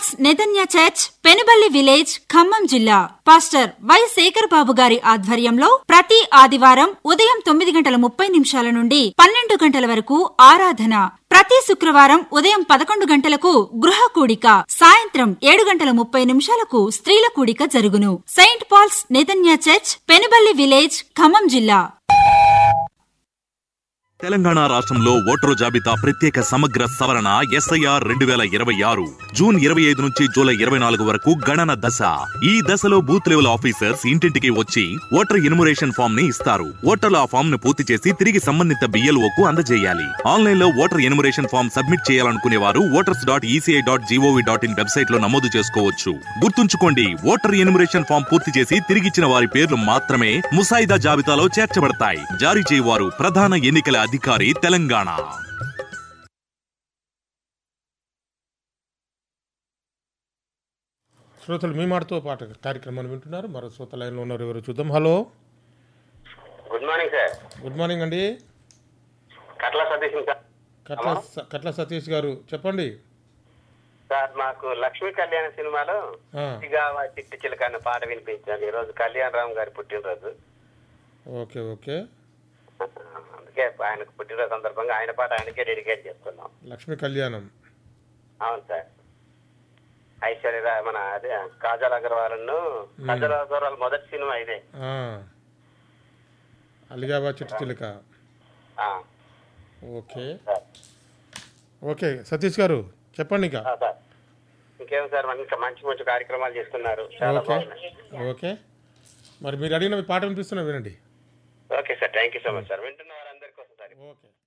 Paul's Netanya church Penuballi village Khammam జిల్లా pastor why Shekhar బాబు గారి ఆధ్వర్యంలో ప్రతి ఆదివారం ఉదయం తొమ్మిది గంటల ముప్పై నిమిషాల నుండి పన్నెండు గంటల వరకు ఆరాధన ప్రతి శుక్రవారం ఉదయం పదకొండు గంటలకు గృహ కూడిక సాయంత్రం ఏడు గంటల ముప్పై నిమిషాలకు స్త్రీల కూడిక జరుగును Saint Paul's Netanya church Penuballi village Khammam జిల్లా తెలంగాణ రాష్ట్రంలో ఓటరు జాబితా ప్రత్యేక సమగ్ర సవరణ ఎస్ఐఆర్ రెండు వేల ఇరవై ఆరు జూన్ ఇరవై ఐదు నుంచి జూలై ఇరవై నాలుగు వరకు గణన దశ ఈ దశలో బూత్ లెవెల్ ఆఫీసర్స్ ఇంటింటికి వచ్చి ఓటర్ ఎన్యుమరేషన్ ఫామ్ ని ఇస్తారు ఓటర్లు ఆ ఫామ్ ను పూర్తి చేసి తిరిగి సంబంధిత BLO కు అందజేయాలి ఆన్లైన్ లో ఓటర్ ఎన్యుమరేషన్ ఫామ్ సబ్మిట్ చేయాలనుకునే వారు voters dot ECI dot GOV dot in website లో నమోదు చేసుకోవచ్చు గుర్తుంచుకోండి ఓటర్ ఎన్యుమరేషన్ ఫామ్ పూర్తి చేసి తిరిగిచ్చిన వారి పేర్లు మాత్రమే ముసాయిదా జాబితాలో చేర్చబడతాయి జారీ చేయవారు ప్రధాన ఎన్నికల అధికారి తెలంగాణ శ్రోతలు మీ మాటతో పాటు కార్యక్రమాన్ని వింటున్నారు మరో శ్రోత లైన్లో ఉన్నారు ఎవరు చూద్దాం hello good morning sir good morning అండి కట్ల సతీష్ సార్ కట్ల స- కట్ల సతీష్ గారు చెప్పండి సార్ మాకు లక్ష్మీ కళ్యాణ సినిమాలో ఆ, చిట్టిగా చిట్టి చిలక అన్న పాట వినిపించాను ఈ రోజు కళ్యాణ్ రామ్ గారి పుట్టినరోజు ఓకే ఓకే అందుకే ఆయనకు పుట్టినరోజు సందర్భంగా ఆయన పాట ఆయనకే డెడికేట్ చేస్తున్నాం లక్ష్మీ కళ్యాణం అవును సార్ ఐశ్వర్య రా- మన అదే కాజల్ అగర్వాల్ కాజల్ అగర్వాల్ మొదటి సినిమా ఇదే ఆ, అలిగాబా చిట్టి చిలుక ఆ, ఓకే సార్ ఓకే సతీష్ గారు చెప్పండి ఇక ఆ, సార్ ఇంకేం సార్ మన ఇంకా మంచి మంచి కార్యక్రమాలు చేస్తున్నారు చాలా ఓకే బాగున్నాయి ఓకే మరి మీరు అడిగిన మీ పాట వినిపిస్తున్నా వినండి okay sir thank you so much sir వింటున్న వారందరి కోసం సార్ ఓకే